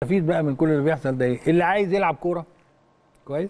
مفيد بقى من كل اللي بيحصل ده ايه اللي عايز يلعب كوره كويس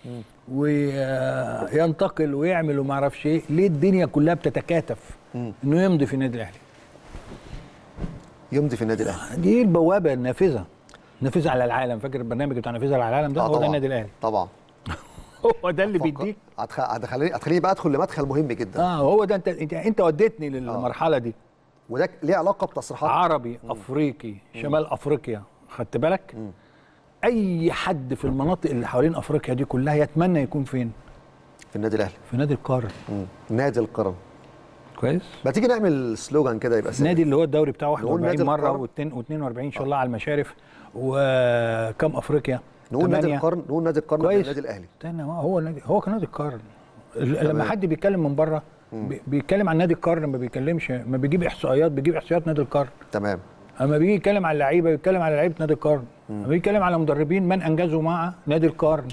وينتقل ويعمل وما اعرفش ايه ليه الدنيا كلها بتتكاتف انه يمضي في النادي الاهلي يمضي في النادي الاهلي دي البوابه النافذه نافذه على العالم فاكر البرنامج بتاع نافذه على العالم ده آه هو ده طبعاً. النادي الاهلي طبعا هو ده اللي فكر- بيديك هتخ- هتخليني هتخليني بقى ادخل لمدخل مهم جدا اه هو ده انت انت, انت وديتني للمرحله دي وده ليه علاقه بتصريحات عربي افريقي شمال افريقيا خدت بالك اي حد في المناطق اللي حوالين افريقيا دي كلها يتمنى يكون فين في النادي الاهلي في نادي القرن مم. نادي القرن كويس ما تيجي نعمل سلوجان كده يبقى سريع. النادي اللي هو الدوري بتاعه نقول 41 نادي مره القرن. و42 ان شاء الله على المشارف وكم افريقيا نقول نادي تمانية. القرن نقول نادي القرن كويس. النادي الاهلي استنى هو هو نادي هو كان نادي القرن ال- لما تمام. حد بيتكلم من بره بي- بيتكلم عن نادي القرن ما بيتكلمش ما بيجيب احصائيات بيجيب احصائيات نادي القرن تمام اما بيجي يتكلم على اللعيبه بيتكلم على لعيبه نادي القرن اما بيجي يتكلم على مدربين من انجزوا مع نادي القرن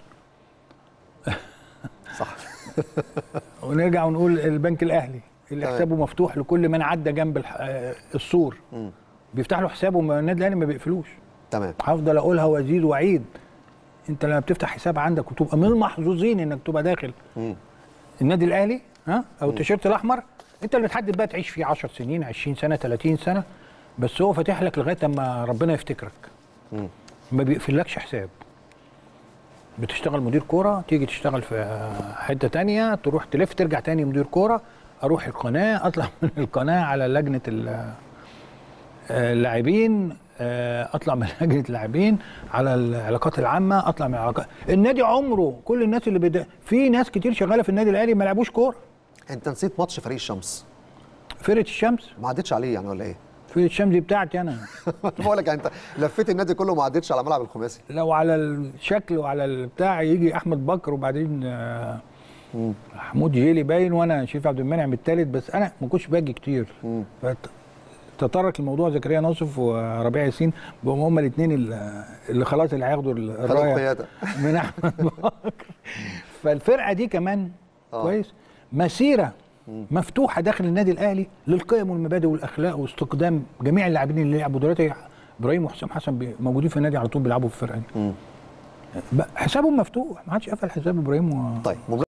صح ونرجع ونقول البنك الاهلي اللي تمام. حسابه مفتوح لكل من عدى جنب الح- آه، السور بيفتح له حسابه ما النادي الاهلي ما بيقفلوش تمام هفضل اقولها وازيد واعيد انت لما بتفتح حساب عندك وتبقى من المحظوظين انك تبقى داخل مم. النادي الاهلي ها او التيشيرت الاحمر انت اللي بتحدد بقى تعيش فيه 10 سنين 20 سنه 30 سنه بس هو فاتح لك لغايه اما ربنا يفتكرك مم. ما بيقفلكش حساب بتشتغل مدير كوره تيجي تشتغل في حته تانية تروح تلف ترجع تاني مدير كوره اروح القناه اطلع من القناه على لجنه ال- اللاعبين آه، اطلع من لجنه اللاعبين على العلاقات العامه اطلع من العلاقات النادي عمره كل الناس اللي بدا في ناس كتير شغاله في النادي الاهلي ما لعبوش كوره انت نسيت ماتش فريق الشمس فرقه الشمس ما عدتش عليه يعني ولا ايه؟ فرقه الشمس دي بتاعتي انا بقول لك انت لفيت النادي كله ما عدتش على ملعب الخماسي لو على الشكل وعلى البتاع يجي احمد بكر وبعدين آه، محمود جيلي باين وانا شريف عبد المنعم الثالث بس انا ما كنتش باجي كتير فتطرق الموضوع زكريا ناصف وربيع ياسين بقوا هما الاثنين اللي خلاص اللي هياخدوا خدوا الرايه القياده من احمد بكر فالفرقه دي كمان آه. كويس مسيره مفتوحه داخل النادي الاهلي للقيم والمبادئ والاخلاق واستقدام جميع اللاعبين اللي لعبوا دلوقتي ابراهيم وحسام حسن بي- موجودين في النادي على طول بيلعبوا في الفرقه دي مم. بقى حسابهم مفتوح ما حدش قفل حساب ابراهيم و... طيب